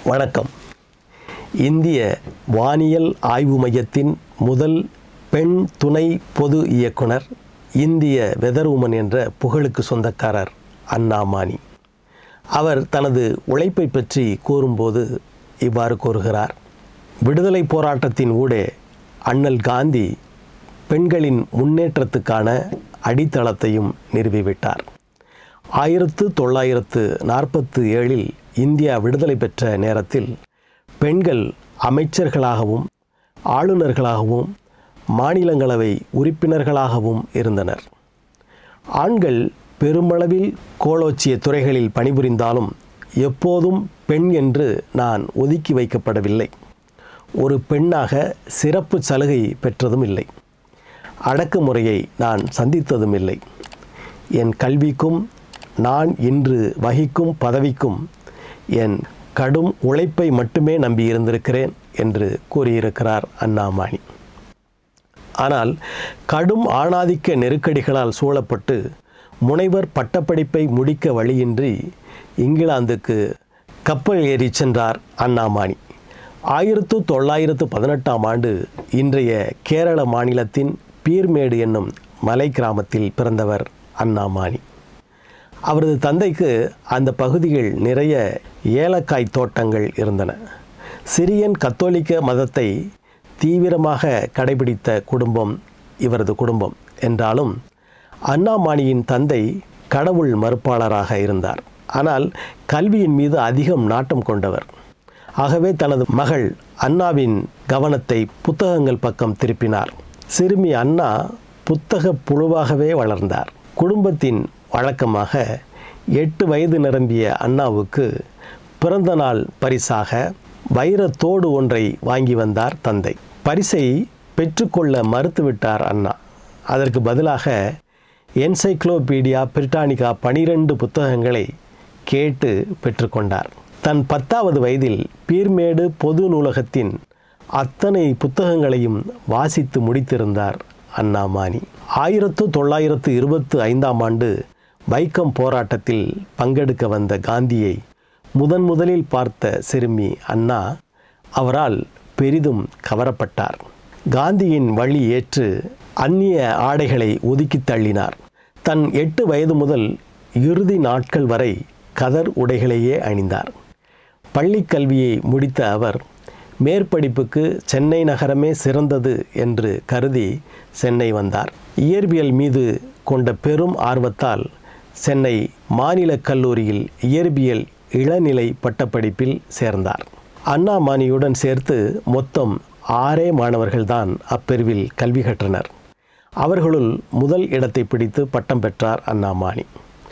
வணக்கம் இந்திய வானியல் ஆய்வு மையத்தின் முதல் பெண் துணை பொது இயக்குனர் இந்திய வெதர் உமன் என்ற புகழுக்கு சொந்தக்காரர் அண்ணாமானி அவர் தனது உழைப்பை பற்றி கூறும்போது இவ்வாறு கூறுகிறார் விடுதலை போராட்டத்தின் ஊடே அண்ணல் காந்தி பெண்களின் முன்னேற்றத்துக்கான அடித்தளத்தையும் நிறுவிவிட்டார் ஆயிரத்து தொள்ளாயிரத்து நாற்பத்து ஏழில் இந்தியா விடுதலை பெற்ற நேரத்தில் பெண்கள் அமைச்சர்களாகவும் ஆளுநர்களாகவும் மாநிலங்களவை உறுப்பினர்களாகவும் இருந்தனர் ஆண்கள் பெருமளவில் கோலோச்சிய துறைகளில் பணிபுரிந்தாலும் எப்போதும் பெண் என்று நான் ஒதுக்கி வைக்கப்படவில்லை ஒரு பெண்ணாக சிறப்பு சலுகை பெற்றதும் இல்லை அடக்குமுறையை நான் சந்தித்ததும் இல்லை என் கல்விக்கும் நான் இன்று வகிக்கும் பதவிக்கும் என் கடும் உழைப்பை மட்டுமே நம்பியிருந்திருக்கிறேன் என்று கூறியிருக்கிறார் அண்ணாமாணி ஆனால் கடும் ஆணாதிக்க நெருக்கடிகளால் சூழப்பட்டு முனைவர் பட்டப்படிப்பை முடிக்க வழியின்றி இங்கிலாந்துக்கு கப்பல் ஏறி சென்றார் அண்ணாமாணி ஆயிரத்து தொள்ளாயிரத்து பதினெட்டாம் ஆண்டு இன்றைய கேரள மாநிலத்தின் பீர்மேடு என்னும் மலை கிராமத்தில் பிறந்தவர் அண்ணாமாணி அவரது தந்தைக்கு அந்த பகுதியில் நிறைய ஏலக்காய் தோட்டங்கள் இருந்தன சிரியன் கத்தோலிக்க மதத்தை தீவிரமாக கடைபிடித்த குடும்பம் இவரது குடும்பம் என்றாலும் அண்ணாமாணியின் தந்தை கடவுள் மறுப்பாளராக இருந்தார் ஆனால் கல்வியின் மீது அதிகம் நாட்டம் கொண்டவர் ஆகவே தனது மகள் அண்ணாவின் கவனத்தை புத்தகங்கள் பக்கம் திருப்பினார் சிறுமி அண்ணா புத்தக புழுவாகவே வளர்ந்தார் குடும்பத்தின் வழக்கமாக எட்டு வயது நிரம்பிய அண்ணாவுக்கு பிறந்த நாள் பரிசாக வைரத்தோடு ஒன்றை வாங்கி வந்தார் தந்தை பரிசை பெற்றுக்கொள்ள மறுத்துவிட்டார் அண்ணா அதற்கு பதிலாக என்சைக்ளோபீடியா பிரிட்டானிகா பனிரெண்டு புத்தகங்களை கேட்டு பெற்றுக்கொண்டார் தன் பத்தாவது வயதில் பீர்மேடு பொது நூலகத்தின் அத்தனை புத்தகங்களையும் வாசித்து முடித்திருந்தார் அண்ணாமானி ஆயிரத்து தொள்ளாயிரத்து இருபத்து ஐந்தாம் ஆண்டு வைக்கம் போராட்டத்தில் பங்கெடுக்க வந்த காந்தியை முதன் முதலில் பார்த்த சிறுமி அண்ணா அவரால் பெரிதும் கவரப்பட்டார் காந்தியின் வழி ஏற்று அந்நிய ஆடைகளை ஒதுக்கி தள்ளினார் தன் எட்டு வயது முதல் இறுதி நாட்கள் வரை கதர் உடைகளையே அணிந்தார் பள்ளிக் கல்வியை முடித்த அவர் மேற்படிப்புக்கு சென்னை நகரமே சிறந்தது என்று கருதி சென்னை வந்தார் இயற்பியல் மீது கொண்ட பெரும் ஆர்வத்தால் சென்னை மாநில கல்லூரியில் இயற்பியல் இளநிலை பட்டப்படிப்பில் சேர்ந்தார் அண்ணாமானியுடன் சேர்த்து மொத்தம் ஆறே மாணவர்கள்தான் அப்பிரிவில் கல்வி கற்றனர் அவர்களுள் முதல் இடத்தை பிடித்து பட்டம் பெற்றார் அண்ணாமானி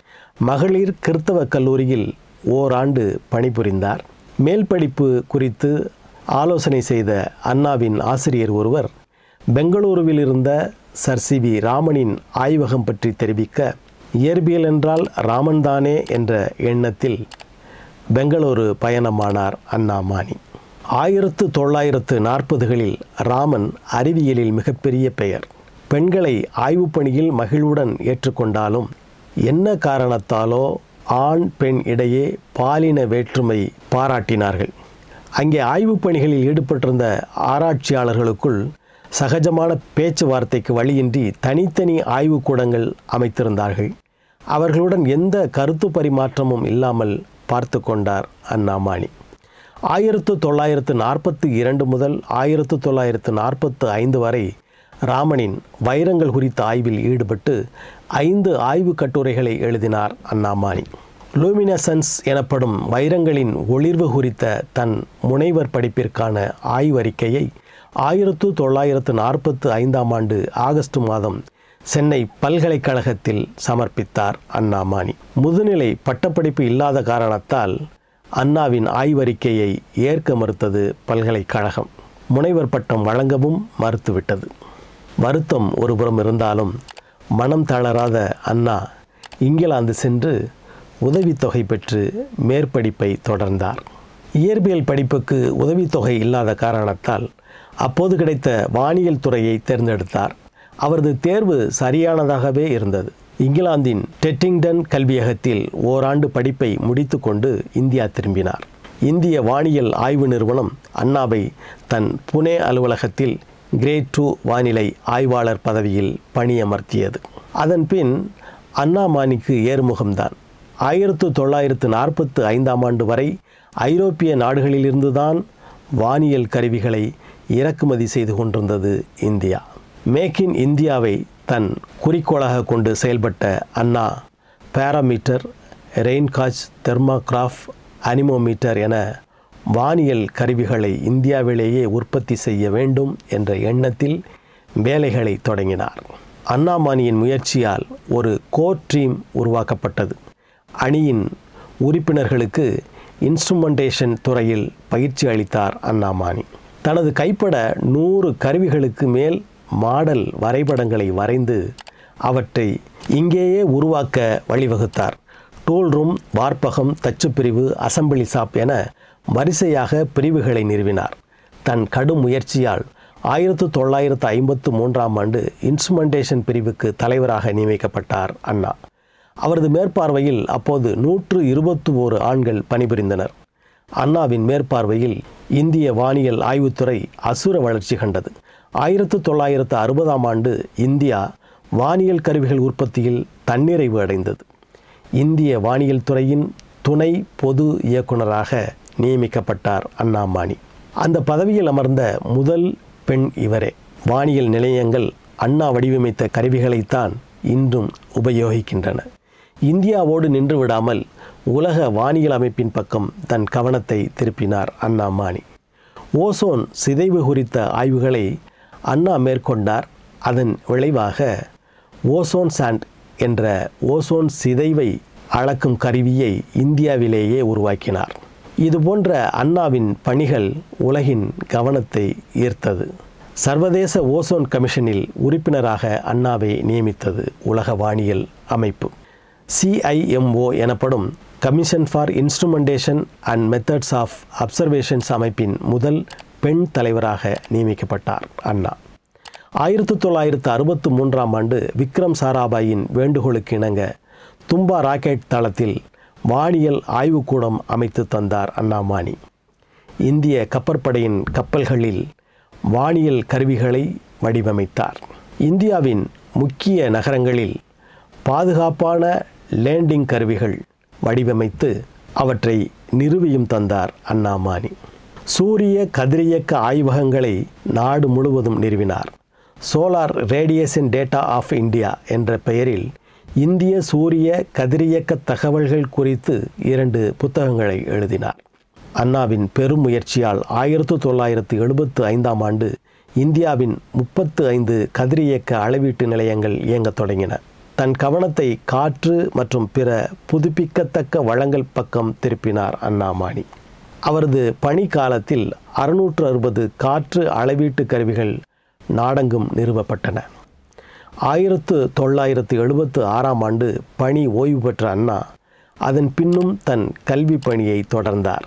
மகளிர் கிறித்தவ கல்லூரியில் ஓராண்டு பணிபுரிந்தார் மேல் படிப்பு குறித்து ஆலோசனை செய்த அண்ணாவின் ஆசிரியர் ஒருவர் பெங்களூருவில் இருந்த சர் சி வி ராமனின் ஆய்வகம் பற்றி தெரிவிக்க இயற்பியல் என்றால் ராமன்தானே என்ற எண்ணத்தில் பெங்களூரு பயணமானார் அண்ணாமானி ஆயிரத்து தொள்ளாயிரத்து நாற்பதுகளில் ராமன் அறிவியலில் மிகப்பெரிய பெயர் பெண்களை ஆய்வுப் பணியில் மகிழ்வுடன் ஏற்றுக்கொண்டாலும் என்ன காரணத்தாலோ ஆண் பெண் இடையே பாலின வேற்றுமை பாராட்டினார்கள் அங்கே ஆய்வுப் பணிகளில் ஈடுபட்டிருந்த ஆராய்ச்சியாளர்களுக்குள் சகஜமான பேச்சுவார்த்தைக்கு வழியின்றி தனித்தனி ஆய்வுக்கூடங்கள் அமைத்திருந்தார்கள் அவர்களுடன் எந்த கருத்து பரிமாற்றமும் இல்லாமல் பார்த்து கொண்டார் அண்ணாமாணி ஆயிரத்து தொள்ளாயிரத்து நாற்பத்தி இரண்டு முதல் ஆயிரத்து தொள்ளாயிரத்து நாற்பத்து ஐந்து வரை ராமனின் வைரங்கள் குறித்த ஆய்வில் ஈடுபட்டு ஐந்து ஆய்வு கட்டுரைகளை எழுதினார் அண்ணாமானி லூமினசன்ஸ் எனப்படும் வைரங்களின் ஒளிர்வு குறித்த தன் முனைவர் படிப்பிற்கான ஆய்வறிக்கையை ஆயிரத்து தொள்ளாயிரத்து நாற்பத்து ஐந்தாம் ஆண்டு ஆகஸ்ட் மாதம் சென்னை பல்கலைக்கழகத்தில் சமர்ப்பித்தார் அண்ணாமானி முதுநிலை பட்டப்படிப்பு இல்லாத காரணத்தால் அண்ணாவின் ஆய்வறிக்கையை ஏற்க மறுத்தது பல்கலைக்கழகம் முனைவர் பட்டம் வழங்கவும் மறுத்துவிட்டது வருத்தம் ஒருபுறம் இருந்தாலும் மனம் தளராத அண்ணா இங்கிலாந்து சென்று உதவித்தொகை பெற்று மேற்படிப்பை தொடர்ந்தார் இயற்பியல் படிப்புக்கு உதவித்தொகை இல்லாத காரணத்தால் அப்போது கிடைத்த வானியல் துறையை தேர்ந்தெடுத்தார் அவரது தேர்வு சரியானதாகவே இருந்தது இங்கிலாந்தின் டெட்டிங்டன் கல்வியகத்தில் ஓராண்டு படிப்பை முடித்துக்கொண்டு இந்தியா திரும்பினார் இந்திய வானியல் ஆய்வு நிறுவனம் அண்ணாவை தன் புனே அலுவலகத்தில் கிரேட் டூ வானிலை ஆய்வாளர் பதவியில் பணியமர்த்தியது அதன்பின் அண்ணாமானிக்கு ஏறுமுகம்தான் ஆயிரத்து தொள்ளாயிரத்து நாற்பத்து ஐந்தாம் ஆண்டு வரை ஐரோப்பிய நாடுகளிலிருந்துதான் வானியல் கருவிகளை இறக்குமதி செய்து கொண்டிருந்தது இந்தியா மேக் இன் இந்தியாவை தன் குறிக்கோளாக கொண்டு செயல்பட்ட அண்ணா பேராமீட்டர் ரெயின்காச் தெர்மாகிராஃப் அனிமோமீட்டர் என வானியல் கருவிகளை இந்தியாவிலேயே உற்பத்தி செய்ய வேண்டும் என்ற எண்ணத்தில் வேலைகளை தொடங்கினார் அண்ணாமானியின் முயற்சியால் ஒரு கோர் டீம் உருவாக்கப்பட்டது அணியின் உறுப்பினர்களுக்கு இன்ஸ்ட்ருமெண்டேஷன் துறையில் பயிற்சி அளித்தார் அண்ணாமானி தனது கைப்பட நூறு கருவிகளுக்கு மேல் மாடல் வரைபடங்களை வரைந்து அவற்றை இங்கேயே உருவாக்க வழிவகுத்தார் டூல் ரூம் வார்ப்பகம் தச்சுப்பிரிவு அசம்பிளி ஷாப் என வரிசையாக பிரிவுகளை நிறுவினார் தன் கடும் முயற்சியால் ஆயிரத்து தொள்ளாயிரத்து ஐம்பத்து மூன்றாம் ஆண்டு இன்ஸ்ட்ருமெண்டேஷன் பிரிவுக்கு தலைவராக நியமிக்கப்பட்டார் அண்ணா அவரது மேற்பார்வையில் அப்போது நூற்று இருபத்தி ஓரு ஆண்கள் பணிபுரிந்தனர் அண்ணாவின் மேற்பார்வையில் இந்திய வானியல் ஆய்வுத்துறை அசுர வளர்ச்சி கண்டது ஆயிரத்து தொள்ளாயிரத்து அறுபதாம் ஆண்டு இந்தியா வானியல் கருவிகள் உற்பத்தியில் தன்னிறைவு அடைந்தது இந்திய வானியல் துறையின் துணை பொது இயக்குனராக நியமிக்கப்பட்டார் அண்ணாமானி அந்த பதவியில் அமர்ந்த முதல் பெண் இவரே வானியல் நிலையங்கள் அண்ணா வடிவமைத்த கருவிகளைத்தான் இன்றும் உபயோகிக்கின்றன இந்தியாவோடு நின்று விடாமல் உலக வானியல் அமைப்பின் பக்கம் தன் கவனத்தை திருப்பினார் அண்ணாமானி ஓசோன் சிதைவு குறித்த ஆய்வுகளை அண்ணா மேற்கொண்டார் அதன் விளைவாக ஓசோன் சாண்ட் என்ற ஓசோன் சிதைவை அளக்கும் கருவியை இந்தியாவிலேயே உருவாக்கினார் இதுபோன்ற அண்ணாவின் பணிகள் உலகின் கவனத்தை ஈர்த்தது சர்வதேச ஓசோன் கமிஷனில் உறுப்பினராக அண்ணாவை நியமித்தது உலக வானியல் அமைப்பு சிஐஎம்ஓ எனப்படும் commission for instrumentation and methods of observations அமைப்பின் முதல் பெண் தலைவராக நியமிக்கப்பட்டார் அண்ணா ஆயிரத்தி தொள்ளாயிரத்து அறுபத்து மூன்றாம் ஆண்டு விக்ரம் சாராபாயின் வேண்டுகோளுக்கு இணங்க தும்பா ராக்கெட் தளத்தில் வானியல் ஆய்வுக்கூடம் அமைத்து தந்தார் அண்ணாமானி இந்திய கப்பற்படையின் கப்பல்களில் வானியல் கருவிகளை வடிவமைத்தார் இந்தியாவின் முக்கிய நகரங்களில் பாதுகாப்பான லேண்டிங் கருவிகள் வடிவமைத்து அவற்றை நிறுவியும் தந்தார் அண்ணாமானி சூரிய கதிரியக்க ஆய்வகங்களை நாடு முழுவதும் நிறுவினார் solar radiation data of India என்ற பெயரில் இந்திய சூரிய கதிரியக்க தகவல்கள் குறித்து இரண்டு புத்தகங்களை எழுதினார் அண்ணாவின் பெரும் முயற்சியால் ஆயிரத்து தொள்ளாயிரத்து எழுபத்து ஐந்தாம் ஆண்டு இந்தியாவின் முப்பத்து ஐந்து கதிரியக்க அளவீட்டு நிலையங்கள் இயங்கத் தொடங்கின தன் கவனத்தை காற்று மற்றும் பிற புதுப்பிக்கத்தக்க வளங்கள் பக்கம் திருப்பினார் அண்ணாமானி அவரது பணி காலத்தில் அறுநூற்று அறுபது காற்று அளவீட்டு கருவிகள் நாடெங்கும் நிறுவப்பட்டன ஆயிரத்து தொள்ளாயிரத்து எழுபத்து ஆறாம் ஆண்டு பணி ஓய்வு பெற்ற அண்ணா அதன் பின்னும் தன் கல்வி பணியை தொடர்ந்தார்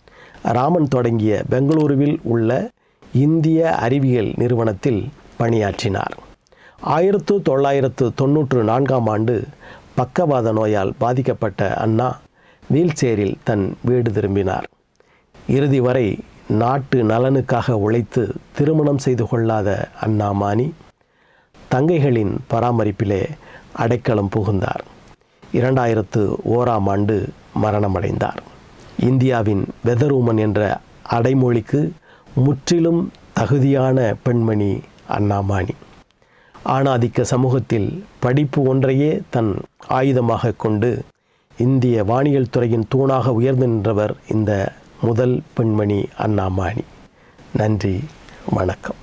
ராமன் தொடங்கிய பெங்களூருவில் உள்ள இந்திய அறிவியல் நிறுவனத்தில் பணியாற்றினார் ஆயிரத்து தொள்ளாயிரத்து தொன்னூற்று நான்காம் ஆண்டு பக்கவாத நோயால் பாதிக்கப்பட்ட அண்ணா வீல்சேரில் தன் வீடு திரும்பினார் இறுதி வரை நாட்டு நலனுக்காக உழைத்து திருமணம் செய்து கொள்ளாத அண்ணாமானி தங்கைகளின் பராமரிப்பிலே அடைக்கலம் புகுந்தார் இரண்டாயிரத்து ஓராம் ஆண்டு மரணமடைந்தார் இந்தியாவின் வெதரூமன் என்ற அடைமொழிக்கு முற்றிலும் தகுதியான பெண்மணி அண்ணாமானி ஆணாதிக்க சமூகத்தில் படிப்பு ஒன்றையே தன் ஆயுதமாக கொண்டு இந்திய வானியல் துறையின் தூணாக உயர்ந்து நின்றவர் இந்த முதல் பெண்மணி அண்ணாமாணி நன்றி வணக்கம்